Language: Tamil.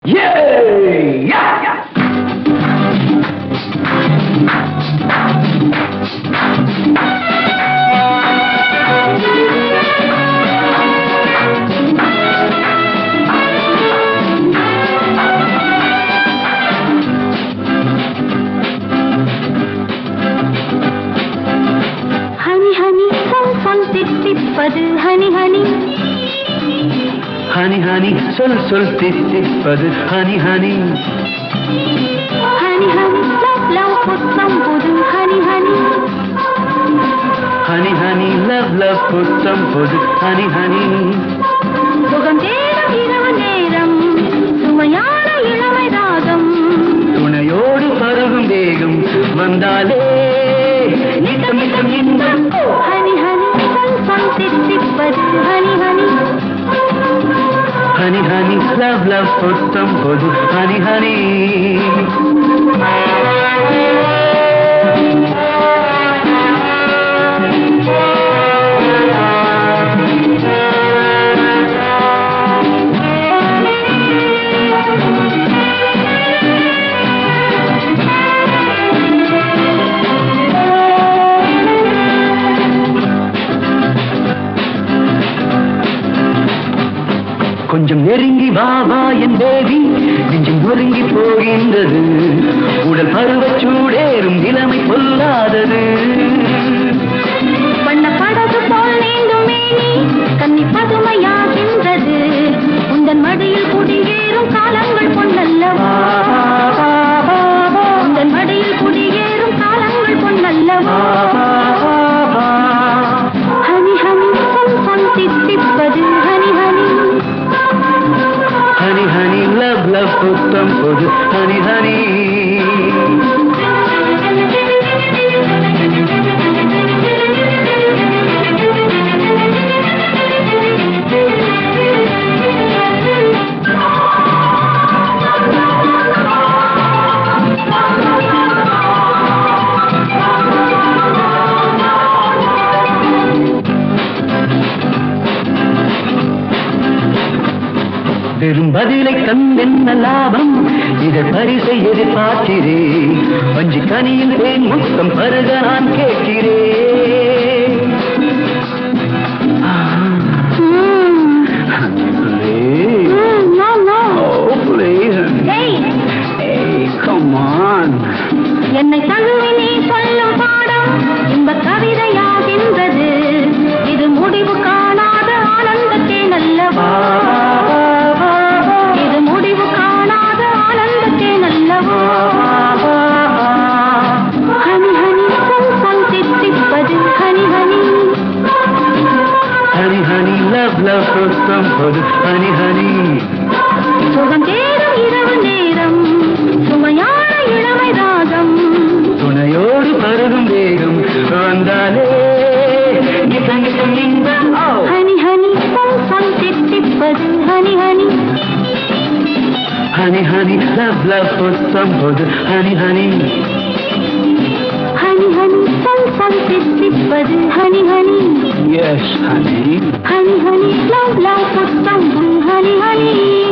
Yay! Yeah! ஹனி ஹனி சொல் சொல் தித்திப்பது ஹனி ஹனி ஹனி ஹனி சொல் சொல் தித்திப்பது honey honey honey honey love love புத்தம் புது honey honey honey honey love love புத்தம் பொது ஹனி ஹனி சுகம் தேடும் இரவு நேரம் சுவையான இளமை ராகம் துணையோடு பருகும் வேகம் வந்தாலே நித்தம் நித்தம் இன்பம் ஹனி ஹனி சொல் சொல் தித்திப்பது honey honey honey honey love love புத்தம் பொது ஹனி ஹனி கொஞ்சம் நெருங்கி வா வா என் தேவி நெஞ்சம் ஒருங்கி போகின்றது உடல் பருவச் சூடேறும் நிலைமை பொல்லாதது வண்ண படகு போல் நீண்டும் மேனி கன்னி பதுமையாகின்றது உந்தன் மடியில் குடியேறும் காலங்கள் பொன்னல்லவா உந்தன் மடியில் குடியேறும் காலங்கள் பொன்னல்லவா ஹனி ஹனி சொல் சொல் தித்திப்பது honey honey honey honey love love புத்தம் பொது ஹனி ஹனி வெறும் பதிலை தந்தென்ன லாபம் இதை பரிசை எதிர்பார்க்கிறேன் வஞ்சி கனியில் தேன் முத்தம் பருக நான் கேட்கிறேன் ஆ, ம், please. ம், no, no. Oh, please. Hey, Hey, come on. என்னை தழுவி நீ சொல்லும் பாடம் இன்ப கவிதையாகின்றது இது முடிவு காணாத ஆனந்தத்தே நல்லவா இது முடிவு காணாத ஆனந்தத்தே நல்லவா ஹனி ஹனி சொல் சொல் தித்திப்பது honey honey honey honey love love புத்தம் பொது ஹனி ஹனி சுகம் தேடும் இரவு நேரம் சுவையான இளமை ராகம் துணையோடு பருகும் வேகம் வந்தாலே கிட்டம் கிட்டம் இன்பம் ஓ ஹனி ஹனி சொல் சொல் தித்திப்பது honey honey honey honey love love புத்தம் பொது ஹனி ஹனி ஹனி ஹனி சொல் சொல் தித்திப்பது honey honey yes honey honey honey love love புத்தம் ஹனி ஹனி